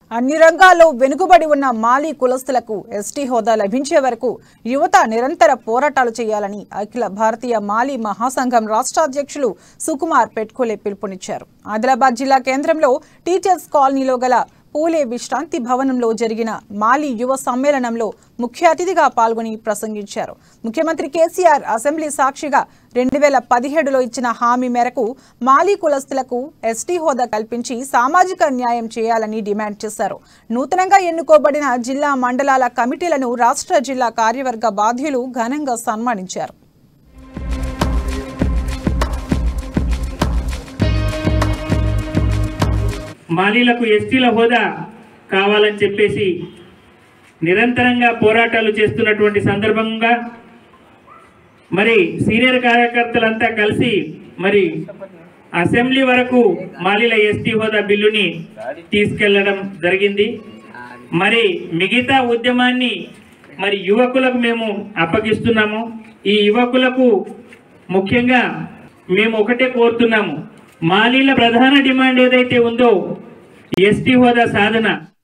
అన్ని రంగాల్లో వెనుకబడి ఉన్న మాలీ కులస్తులకు ఎస్టీ హోదా లభించే వరకు యువత నిరంతర పోరాటాలు చేయాలని అఖిల భారతీయ మాలీ మహాసంఘం రాష్ట్ర అధ్యక్షులు సుకుమార్ పెట్కోలే పిలుపునిచ్చారు ఆదిలాబాద్ జిల్లా కేంద్రంలో టీచర్స్ కాలనీలో గల పూలే విశ్రాంతి భవనంలో జరిగిన మాలీ యువ సమ్మేళనంలో ముఖ్య అతిథిగా పాల్గొని ప్రసంగించారు ముఖ్యమంత్రి కేసీఆర్ అసెంబ్లీ సాక్షిగా రెండు వేల పదిహేడులో ఇచ్చిన హామీ మేరకు మాలీ కులస్తులకు ఎస్టీ హోదా కల్పించి సామాజిక న్యాయం చేయాలని డిమాండ్ చేశారు నూతనంగా ఎన్నుకోబడిన జిల్లా మండలాల కమిటీలను రాష్ట్ర జిల్లా కార్యవర్గ బాధ్యులు ఘనంగా సన్మానించారు మాలీలకు ఎస్టీల హోదా కావాలని చెప్పేసి నిరంతరంగా పోరాటాలు చేస్తున్నటువంటి సందర్భంగా మరి సీనియర్ కార్యకర్తలంతా కలిసి మరి అసెంబ్లీ వరకు మాలీల ఎస్టీ హోదా బిల్లుని తీసుకెళ్లడం జరిగింది మరి మిగతా ఉద్యమాన్ని మరి యువకులకు మేము అప్పగిస్తున్నాము ఈ యువకులకు ముఖ్యంగా మేము ఒకటే కోరుతున్నాము మాలీల ప్రధాన డిమాండ్ ఏదైతే ఉందో ఎస్టీ హోదా సాధన